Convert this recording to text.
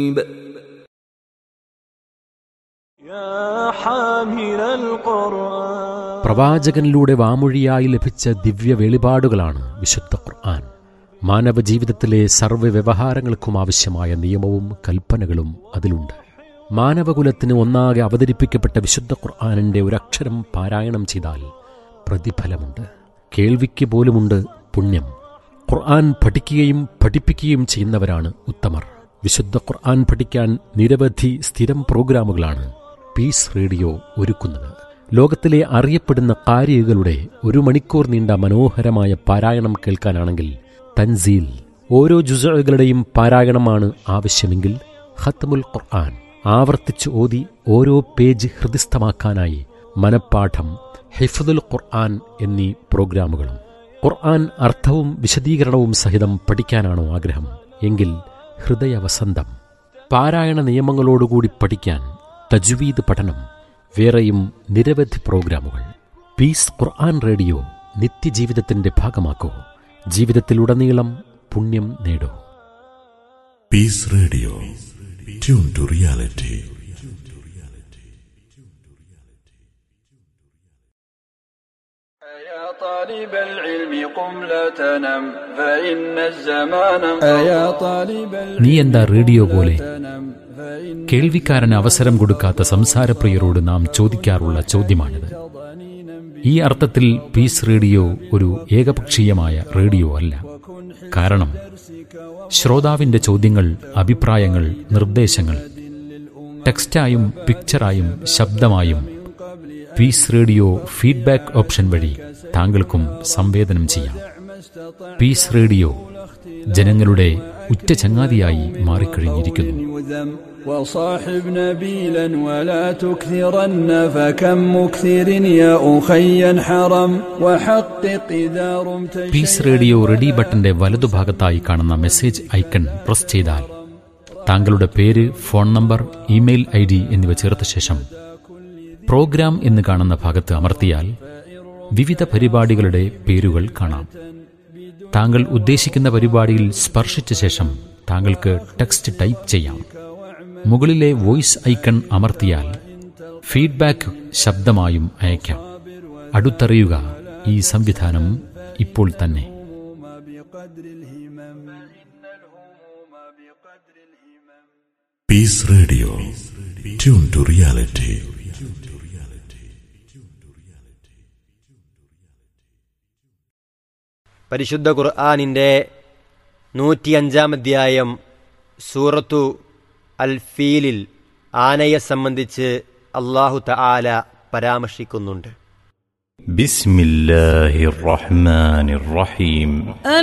പ്രവാചകനിലൂടെ വാമൊഴിയായി ലഭിച്ച ദിവ്യ വെളിപാടുകളാണ് വിശുദ്ധ ഖുർആൻ മാനവ ജീവിതത്തിലെ സർവ്വ വ്യവഹാരങ്ങൾക്കും ആവശ്യമായ നിയമവും കൽപ്പനകളും അതിലുണ്ട് മാനവകുലത്തിന് ഒന്നാകെ അവതരിപ്പിക്കപ്പെട്ട വിശുദ്ധ ഖുർആാനിൻ്റെ ഒരക്ഷരം പാരായണം ചെയ്താൽ പ്രതിഫലമുണ്ട് കേൾവിക്ക് പോലുമുണ്ട് പുണ്യം ഖുർആൻ പഠിക്കുകയും പഠിപ്പിക്കുകയും ചെയ്യുന്നവരാണ് ഉത്തമർ വിശുദ്ധ ഖുർആൻ പഠിക്കാൻ നിരവധി സ്ഥിരം പ്രോഗ്രാമുകളാണ് പീസ് റേഡിയോ ഒരുക്കുന്നത് ലോകത്തിലെ അറിയപ്പെടുന്ന കാരികളുടെ ഒരു മണിക്കൂർ നീണ്ട മനോഹരമായ പാരായണം കേൾക്കാനാണെങ്കിൽ തൻസീൽ ഓരോ ജുസകളുടെയും പാരായണമാണ് ആവശ്യമെങ്കിൽ ഖത്മുൽ ഖുർആൻ ആവർത്തിച്ച് ഓതി ഓരോ പേജ് ഹൃദിസ്ഥമാക്കാനായി മനപ്പാഠം ഹിഫദുൽ ഖുർആൻ എന്നീ പ്രോഗ്രാമുകളും ഖുർആൻ അർത്ഥവും വിശദീകരണവും സഹിതം പഠിക്കാനാണോ ആഗ്രഹം എങ്കിൽ ഹൃദയവസന്തം പാരായണ നിയമങ്ങളോടുകൂടി പഠിക്കാൻ തജ്വീദ് പഠനം വേറെയും നിരവധി പ്രോഗ്രാമുകൾ പീസ് ഖുർആൻ റേഡിയോ നിത്യജീവിതത്തിന്റെ ഭാഗമാക്കൂ ജീവിതത്തിലുടനീളം പുണ്യം നേടൂ peace radio tune to reality يا طالب العلم قم لا تنم فإن الزمان يا طالب നീ എന്താ റേഡിയോ പോലെ تنم فإن കേൾവിക്കാരന് അവസരം കൊടുക്കാത്ത സംസാരപ്രിയരോട് നാം ചോദിക്കാറുള്ള ചോദ്യമാണിത് ഈ അർത്ഥത്തിൽ പീസ് റേഡിയോ ഒരു ഏകപക്ഷീയമായ റേഡിയോ അല്ല കാരണം ശ്രോതാവിന്റെ ചോദ്യങ്ങൾ അഭിപ്രായങ്ങൾ നിർദ്ദേശങ്ങൾ ടെക്സ്റ്റായും പിക്ചറായും ശബ്ദമായും പീസ് റേഡിയോ ഫീഡ്ബാക്ക് ഓപ്ഷൻ വഴി താങ്കൾക്കും സംവേദനം ചെയ്യാം പീസ് റേഡിയോ ജനങ്ങളുടെ ഉറ്റ ചങ്ങാതിയായി മാറിക്കഴിഞ്ഞിരിക്കുന്നു يذم وصاحب نبيلا ولا تكثرن فكم مكثر يا أخي حرم وحقق إذا رمت പീസ് റേഡിയോ റെഡി ബട്ടന്റെ വലതുഭാഗത്തായി കാണുന്ന മെസ്സേജ് ഐക്കൺ പ്രസ് ചെയ്താൽ താങ്കളുടെ പേര് phone number email I D എന്നിവ ചേർത്ത ശേഷം പ്രോഗ്രാം എന്ന് കാണുന്ന ഭാഗത്ത് അമർത്തിയാൽ വിവിധ പരിപാടികളുടെ പേരുകൾ കാണാം താങ്കൾ ഉദ്ദേശിക്കുന്ന പരിപാടിയിൽ സ്പർശിച്ച ശേഷം താങ്കൾക്ക് ടെക്സ്റ്റ് ടൈപ്പ് ചെയ്യാം മുകളിലെ വോയിസ് ഐക്കൺ അമർത്തിയാൽ ഫീഡ്ബാക്ക് ശബ്ദമായും അയക്കാം അടുത്തറിയുക ഈ സംവിധാനം ഇപ്പോൾ തന്നെ بقدر الهمم فإن الهموم بقدر الهمم peace radio tune to reality പരിശുദ്ധ ഖുർആാനിൻ്റെ നൂറ്റിയഞ്ചാം അധ്യായം സൂറത്തു അൽ ഫീലിൽ ആനയെ സംബന്ധിച്ച് അള്ളാഹു തആല പരാമർശിക്കുന്നുണ്ട് بسم الله الرحمن الرحيم